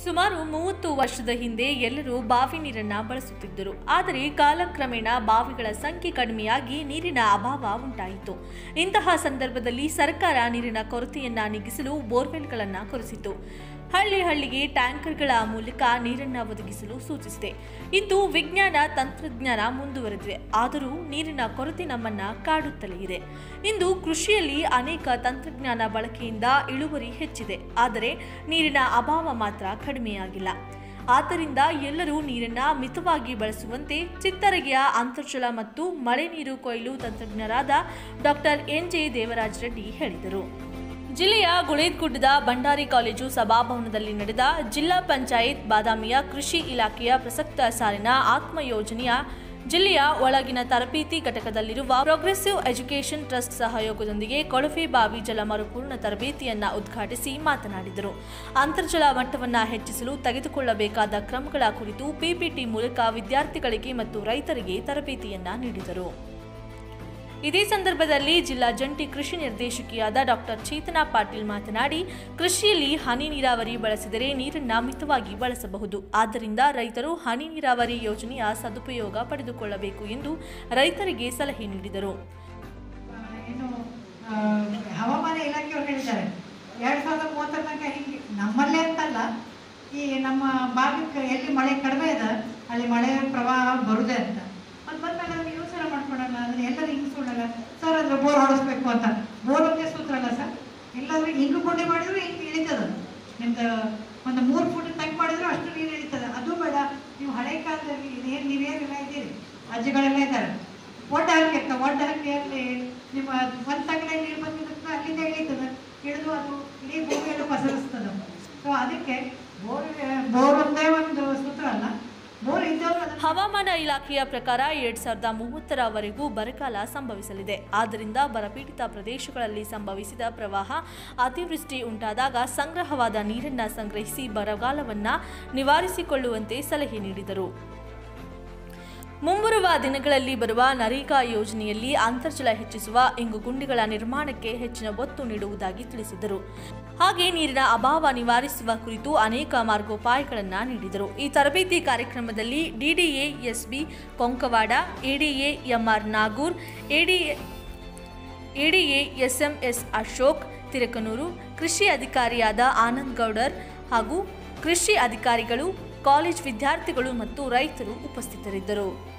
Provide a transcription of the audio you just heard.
ಸುಮಾರು ಮೂವತ್ತು ವರ್ಷದ ಹಿಂದೆ ಎಲ್ಲರೂ ಬಾವಿ ನೀರನ್ನ ಬಳಸುತ್ತಿದ್ದರು ಆದರೆ ಕಾಲಕ್ರಮೇಣ ಬಾವಿಗಳ ಸಂಖ್ಯೆ ಕಡಿಮೆಯಾಗಿ ನೀರಿನ ಅಭಾವ ಉಂಟಾಯಿತು ಇಂತಹ ಸಂದರ್ಭದಲ್ಲಿ ಸರ್ಕಾರ ನೀರಿನ ಕೊರತೆಯನ್ನ ನೀಗಿಸಲು ಬೋರ್ವೆಲ್ಗಳನ್ನ ಕೊರೆಸಿತು ಹಳ್ಳಿ ಹಳ್ಳಿಗೆ ಟ್ಯಾಂಕರ್ಗಳ ಮೂಲಕ ನೀರನ್ನ ಒದಗಿಸಲು ಸೂಚಿಸಿದೆ ಇಂದು ವಿಜ್ಞಾನ ತಂತ್ರಜ್ಞಾನ ಮುಂದುವರೆದಿವೆ ಆದರೂ ನೀರಿನ ಕೊರತೆ ನಮ್ಮನ್ನ ಕಾಡುತ್ತಲೇ ಇದೆ ಇಂದು ಕೃಷಿಯಲ್ಲಿ ಅನೇಕ ತಂತ್ರಜ್ಞಾನ ಬಳಕೆಯಿಂದ ಇಳುವರಿ ಹೆಚ್ಚಿದೆ ಆದರೆ ನೀರಿನ ಅಭಾವ ಮಾತ್ರ ಕಡಿಮೆಯಾಗಿಲ್ಲ ಆದ್ದರಿಂದ ಎಲ್ಲರೂ ನೀರನ್ನ ಮಿತವಾಗಿ ಬಳಸುವಂತೆ ಚಿತ್ತರಗಿಯ ಅಂತರ್ಜಲ ಮತ್ತು ಮಳೆ ನೀರು ಕೊಯ್ಲು ತಂತ್ರಜ್ಞರಾದ doctor N J Devaraj Reddy ಹೇಳಿದರು ಜಿಲ್ಲೆಯ ಗುಳೇದ್ಗುಡ್ಡದ ಭಂಡಾರಿ ಕಾಲೇಜು ಸಭಾಭವನದಲ್ಲಿ ನಡೆದ ಜಿಲ್ಲಾ ಪಂಚಾಯತ್ ಬಾದಾಮಿಯ ಕೃಷಿ ಇಲಾಖೆಯ ಪ್ರಸಕ್ತ ಸಾಲಿನ ಆತ್ಮ ಯೋಜನೆಯ ಜಿಲ್ಲೆಯ ಒಳಗಿನ ತರಬೇತಿ ಘಟಕದಲ್ಲಿರುವ ಪ್ರೋಗ್ರೆಸಿವ್ ಎಜುಕೇಷನ್ ಟ್ರಸ್ಟ್ ಸಹಯೋಗದೊಂದಿಗೆ ಕೊಳಫೆ ಬಾವಿ ಜಲ ಮರುಪೂರ್ಣ ತರಬೇತಿಯನ್ನ ಉದ್ಘಾಟಿಸಿ ಮಾತನಾಡಿದರು ಅಂತರ್ಜಲ ಮಟ್ಟವನ್ನು ಹೆಚ್ಚಿಸಲು ತೆಗೆದುಕೊಳ್ಳಬೇಕಾದ ಕ್ರಮಗಳ ಕುರಿತು ಪಿಪಿಟಿ ಮೂಲಕ ವಿದ್ಯಾರ್ಥಿಗಳಿಗೆ ಮತ್ತು ರೈತರಿಗೆ ತರಬೇತಿಯನ್ನ ನೀಡಿದರು ಇದೇ ಸಂದರ್ಭದಲ್ಲಿ ಜಿಲ್ಲಾ ಜಂಟಿ ಕೃಷಿ ನಿರ್ದೇಶಕಿಯಾದ ಡಾಕ್ಟರ್ ಚೇತನಾ ಪಾಟೀಲ್ ಮಾತನಾಡಿ ಕೃಷಿಯಲ್ಲಿ ಹನಿ ನೀರಾವರಿ ಬಳಸಿದರೆ ನೀರನ್ನ ಮಿತವಾಗಿ ಬಳಸಬಹುದು ಆದ್ದರಿಂದ ರೈತರು ಹನಿ ನೀರಾವರಿ ಯೋಜನೆಯ ಸದುಪಯೋಗ ಪಡೆದುಕೊಳ್ಳಬೇಕು ಎಂದು ರೈತರಿಗೆ ಸಲಹೆ ನೀಡಿದರು ಏನು ಆ, ಹವಾಮಾನ ಇಲಾಖೆಯವ್ರು ಹೇಳಿದ್ದಾರೆ ಎರಡು ಸಾವಿರದ ಮೂವತ್ತರ ತನಕ ಹಿಂಗೆ ನಮ್ಮಲ್ಲೇ ಅಂತಲ್ಲ ಈ ನಮ್ಮ ಭಾಗಕ್ಕೆ ಎಲ್ಲಿ ಮಳೆ ಕಡಿಮೆ ಇದೆ ಅಲ್ಲಿ ಮಳೆ ಪ್ರವಾಹ ಬರುದೇ ಅಂತ ಮತ್ತು ಬಂದ್ಮೇಲೆ ಅದನ್ನ ಯೂಸ್ ಎಲ್ಲ ಮಾಡ್ಕೊಡಲ್ಲ ಅದನ್ನ ಎಲ್ಲರೂ ಹಿಂಗಿಸ್ಕೊಡಲ್ಲ ಸರ್ ಅಂದ್ರೆ ಬೋರ್ ಹೊಡಿಸ್ಬೇಕು ಅಂತ ಬೋರ್ ಒಂದೇ ಸೂತ್ರ ಅಲ್ಲ ಸರ್ ಎಲ್ಲಾದ್ರೂ ಹಿಂಗು ಗುಂಡಿ ಮಾಡಿದ್ರು ಹಿಂಗೆ ಇಳಿತದ ನಿಮ್ದು ಒಂದು ಮೂರು ಫುಟ್ ತಂಗ್ ಮಾಡಿದ್ರು ಅಷ್ಟು ನೀರು ಇಳಿತದ ಅದು ಬೇಡ ನೀವು ಹಳೆ ಕಾಲದಲ್ಲಿ ಇದೇನು ನೀವೇನೆಲ್ಲ ಇದ್ದೀರಿ ಅಜ್ಜಿಗಳೆಲ್ಲ ಇದ್ದಾರೆ ಒಡ್ಡ ಹಾಕಿ ಅಂತ ಒಡ್ಡ ಹಾಕಿ ಅಲ್ಲಿ ನಿಮ್ಮ ಒಂದು ತಗಡೆ ನೀರು ಬಂದಿದ್ದಕ್ಕೆ ಅಲ್ಲಿಂದ ಇಳೀತದೆ ಇಳಿದು ಅದು ಇಡೀ ಭೂಮಿಯನ್ನು ಪಸರಿಸ್ತದೆ ಸೊ ಅದಕ್ಕೆ ಬೋರ್ ಬೋರ್ ಒಂದೇ ಒಂದು ಸೂತ್ರ ಅಲ್ಲ ಬೋರ್ ಇದ್ದವರು ಅದನ್ನ ಹವಾಮಾನ ಇಲಾಖೆಯ ಪ್ರಕಾರ ಎರಡ್ ಸಾವಿರದ ಮೂವತ್ತರವರೆಗೂ ಬರಗಾಲ ಸಂಭವಿಸಲಿದೆ ಆದ್ದರಿಂದ ಬರಪೀಡಿತ ಪ್ರದೇಶಗಳಲ್ಲಿ ಸಂಭವಿಸಿದ ಪ್ರವಾಹ ಅತಿವೃಷ್ಟಿ ಉಂಟಾದಾಗ ಸಂಗ್ರಹವಾದ ನೀರನ್ನ ಸಂಗ್ರಹಿಸಿ ಬರಗಾಲವನ್ನ ನಿವಾರಿಸಿಕೊಳ್ಳುವಂತೆ ಸಲಹೆ ನೀಡಿದರು ಮುಂಬರುವ ದಿನಗಳಲ್ಲಿ ಬರುವ ನರೇಗಾ ಯೋಜನೆಯಲ್ಲಿ ಅಂತರ್ಜಲ ಹೆಚ್ಚಿಸುವ ಇಂಗು ಗುಂಡಿಗಳ ನಿರ್ಮಾಣಕ್ಕೆ ಹೆಚ್ಚಿನ ಒತ್ತು ನೀಡುವುದಾಗಿ ತಿಳಿಸಿದರು ಹಾಗೆ ನೀರಿನ ಅಭಾವ ನಿವಾರಿಸುವ ಕುರಿತು ಅನೇಕ ಮಾರ್ಗೋಪಾಯಗಳನ್ನು ನೀಡಿದರು ಈ ತರಬೇತಿ ಕಾರ್ಯಕ್ರಮದಲ್ಲಿ DDA SB Konkawad ADA MR Nagur ADA ADA SMS Ashok Tirakanur ಕೃಷಿ ಅಧಿಕಾರಿಯಾದ ಆನಂದ್ ಗೌಡರ್ ಹಾಗೂ ಕೃಷಿ ಅಧಿಕಾರಿಗಳು ಕಾಲೇಜ್ ವಿದ್ಯಾರ್ಥಿಗಳು ಮತ್ತು ರೈತರು ಉಪಸ್ಥಿತರಿದ್ದರು